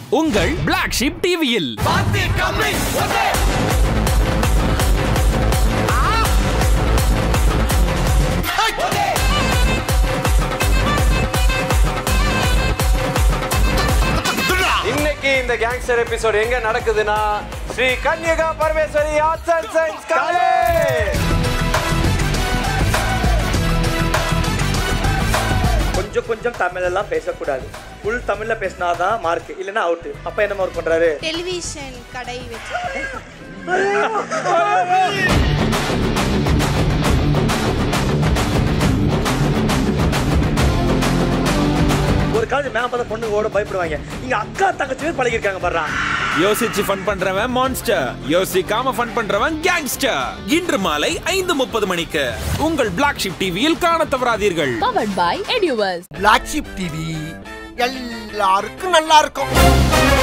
உங்கள் black ship டிவியில் இன்னைக்கு இந்த கேங்ஸ்டர் எபிசோட் எங்க நடக்குதுன்னா Sri Kanyaka Parameswari arts and science college கொஞ்சம் கொஞ்சம் தமிழ் எல்லாம் பேசக்கூடாது ஃபுல் தமிழ்ல பேசினாதான் மார்க் இல்லைன்னா அவுட் அப்ப என்ன மார்க் பண்றாரு டெலிவிஷன் கடை வச்சு ஒரு காலேஜ் மேம் பார்த்தா பொண்ணு ஓட பயப்படுவாங்க இங்க அக்கா தங்கச்சி பேர் பழகிருக்காங்க பாடுறா யோசிச்சு ஃபன் பண்றவன் மான்ஸ்டர் யோசிக்காம ஃபன் பண்றவன் கேங்ஸ்டர் இன்று மாலை ஐந்து முப்பது மணிக்கு உங்கள் பிளாக் ஷிப் டிவியில் காண தவறாதீர்கள் powered by Eduvers. Black Ship TV எல்லாருக்கும் நல்லா இருக்கும்